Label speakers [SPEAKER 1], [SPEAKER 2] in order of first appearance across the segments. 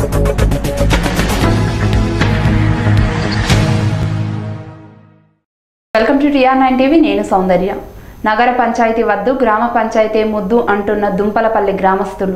[SPEAKER 1] welcome to T R nine TV నేను సౌందర్య నగర పంచాయతీ వద్దు గ్రామ పంచాయతీ ముద్దు అంటున్న దుంపలపల్లి గ్రామస్తులు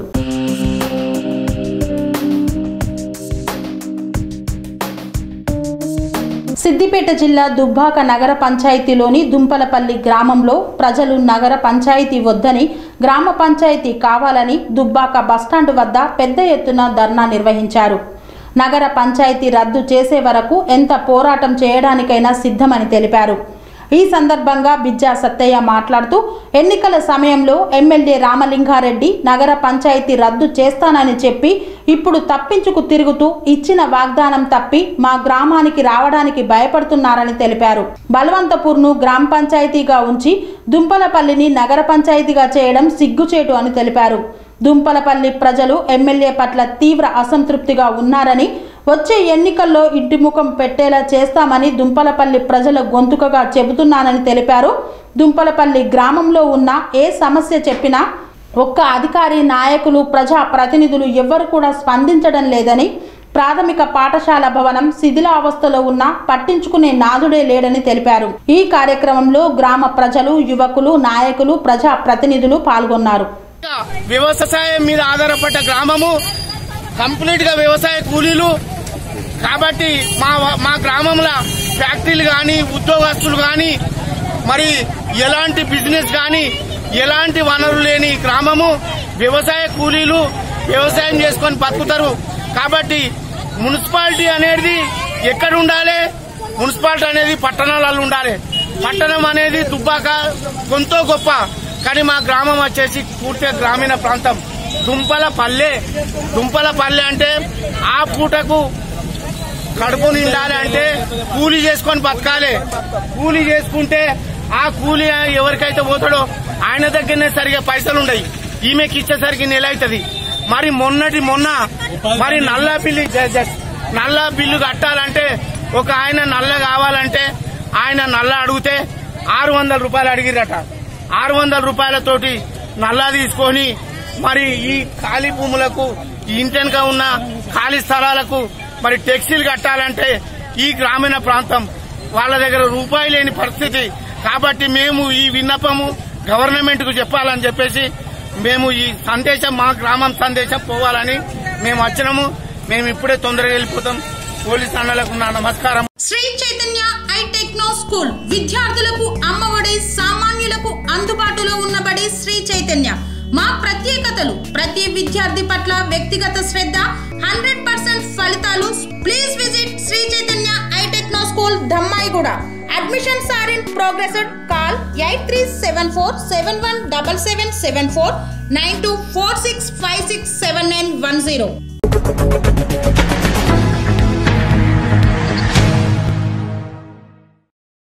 [SPEAKER 2] సిద్దిపేట జిల్లా దుబ్బాక నగర పంచాయతీలోని దుంపలపల్లి గ్రామంలో ప్రజలు నగర పంచాయతీ వద్దని గ్రామ పంచాయతీ కావాలని దుబ్బాక బస్టాండ్ వద్ద పెద్ద ఎత్తున ధర్నా నిర్వహించారు నగర పంచాయతీ రద్దు చేసే వరకు ఎంత పోరాటం చేయడానికైనా సిద్ధమని తెలిపారు ఈ సందర్భంగా బిజ్జా సత్తయ్య మాట్లాడుతూ ఎన్నికల సమయంలో ఎమ్మెల్యే రామలింగారెడ్డి నగర పంచాయతీ రద్దు చేస్తానని చెప్పి ఇప్పుడు తప్పించుకు తిరుగుతూ ఇచ్చిన వాగ్దానం తప్పి మా గ్రామానికి రావడానికి భయపడుతున్నారని తెలిపారు బలవంతపూర్ను గ్రామ పంచాయతీగా ఉంచి దుంపలపల్లిని నగర పంచాయతీగా చేయడం సిగ్గుచేటు అని తెలిపారు దుంపలపల్లి ప్రజలు ఎమ్మెల్యే పట్ల తీవ్ర అసంతృప్తిగా ఉన్నారని వచ్చే ఎన్నికల్లో ఇంటి ముఖం పెట్టేలా చేస్తామని దుంపలపల్లి ప్రజల గొంతుకగా చెబుతున్నానని తెలిపారు దుంపలపల్లి గ్రామంలో ఉన్న ఏ సమస్య చెప్పినా ఒక్క అధికారి నాయకులు ప్రజా ప్రతినిధులు ఎవ్వరు కూడా స్పందించడం లేదని ప్రాథమిక పాఠశాల భవనం శిథిలావస్థలో ఉన్న పట్టించుకునే నాదుడే లేడని తెలిపారు ఈ కార్యక్రమంలో గ్రామ ప్రజలు యువకులు నాయకులు ప్రజా ప్రతినిధులు పాల్గొన్నారు
[SPEAKER 3] వ్యవసాయం మీద ఆధారపడ్డ గ్రామము కంప్లీట్ గా వ్యవసాయ కూలీలు కాబట్టి మా మా గ్రామంలో ఫ్యాక్టరీలు కానీ ఉద్యోగస్తులు కానీ మరి ఎలాంటి బిజినెస్ కానీ ఎలాంటి వనరులు లేని గ్రామము వ్యవసాయ కూలీలు వ్యవసాయం చేసుకొని బతుకుతారు కాబట్టి మున్సిపాలిటీ అనేది ఎక్కడ ఉండాలి మున్సిపాలిటీ అనేది పట్టణాలలో ఉండాలి పట్టణం అనేది దుబ్బాక కొంత గొప్ప కానీ మా గ్రామం వచ్చేసి పూర్తిగా గ్రామీణ ప్రాంతం దుంపల పల్లె దుంపల పల్లె అంటే ఆ పూటకు కడుపు నిండాలి అంటే కూలీ చేసుకొని బతకాలి కూలీ చేసుకుంటే ఆ కూలీ ఎవరికైతే పోతాడో ఆయన దగ్గరనే సరిగా పైసలు ఉండయి ఈమెకి ఇచ్చేసరికి నెల అవుతుంది మరి మొన్నటి మొన్న మరి నల్ల బిల్లు జ- జ- నల్ల బిల్లు కట్టాలంటే ఒక ఆయన నల్ల కావాలంటే ఆయన నల్ల అడిగితే ఆరు వందల రూపాయలు అడిగిరట ఆరు వందల రూపాయలతోటి నల్లా తీసుకొని మరి ఈ ఖాళీ భూములకు ఈ ఇంటెనక ఉన్న ఖాళీ స్థలాలకు మరి టెక్సీలు కట్టాలంటే ఈ గ్రామీణ ప్రాంతం వాళ్ళ దగ్గర రూపాయి లేని పరిస్థితి కాబట్టి మేము ఈ విన్నపము గవర్నమెంట్ కు చెప్పాలని చెప్పేసి మేము ఈ సందేశం మా గ్రామం సందేశం పోవాలని మేము వచ్చినాము మేము ఇప్పుడే తొందరగా వెళ్ళిపోతాం పోలీస్ అన్నలకు నా నమస్కారం
[SPEAKER 2] Sri Chaitanya I techno school విద్యార్థులకు అమ్మఒడి సామాన్యులకు అందుబాటులో ఉన్నబడి శ్రీ చైతన్య మా ప్రత్యేకతలు ప్రతి విద్యార్థి పట్ల వ్యక్తిగత శ్రద్ధ హండ్రెడ్ పర్సెంట్ ఫలితాలు please visit Sri Chaitanya I techno school Dammaiguda admissions are in progress call eight three seven four seven one double seven seven four nine two four six five six seven nine one zero